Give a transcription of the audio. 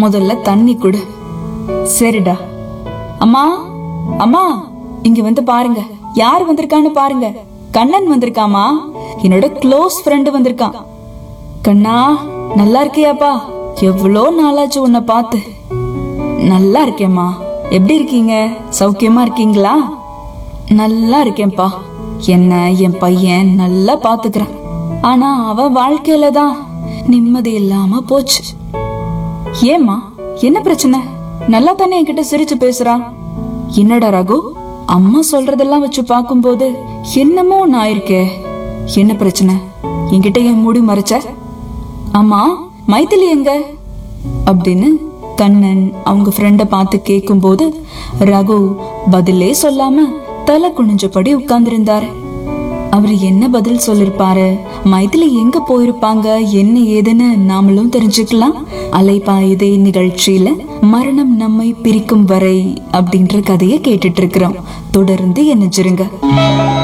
முதல்ல தண்ணி குடு சரிடா அம்மா அம்மா இங்க வந்து பாருங்க யார் வந்திருக்கான்னு பாருங்க கண்ணன் வந்திருக்காமா என்னோட க்ளோஸ் ஃப்ரெண்டு வந்திருக்கான் கண்ணா நல்லா இருக்கியாப்பா எவ்வளோ நாளாச்சு உன்னை பார்த்து நல்லா இருக்கேம்மா எப்படி இருக்கீங்க சௌக்கியமா இருக்கீங்களா நல்லா இருக்கேன்ப்பா என்ன என் பையன் நல்லா பாத்துக்கிறான் ஆனா அவ வாழ்க்கையில தான் நிம்மதி இல்லாம போச்சு ஏம்மா என்ன பிரச்சனை நல்லா தானே என்கிட்ட சிரிச்சு பேசுறான் என்னடா ரகு அம்மா சொல்றதெல்லாம் வச்சு பார்க்கும்போது என்னமோ நான் இருக்கே என்ன பிரச்சனை என்கிட்ட என் மூடி மறைச்ச அம்மா மைதிலி எங்க அப்படின்னு கண்ணன் அவங்க ஃப்ரெண்ட பார்த்து கேட்கும்போது ரகு பதிலே சொல்லாம தலை குனிஞ்சபடி உட்கார்ந்திருந்தாரு அவர் என்ன பதில் சொல்லிருப்பாரு மைதிலி எங்க போயிருப்பாங்க என்ன ஏதுன்னு நாமளும் தெரிஞ்சுக்கலாம் அலைபாயுதே நிகழ்ச்சியில மரணம் நம்மை பிரிக்கும் வரை அப்படின்ற கதையை கேட்டுட்டு இருக்கிறோம் தொடர்ந்து என்ன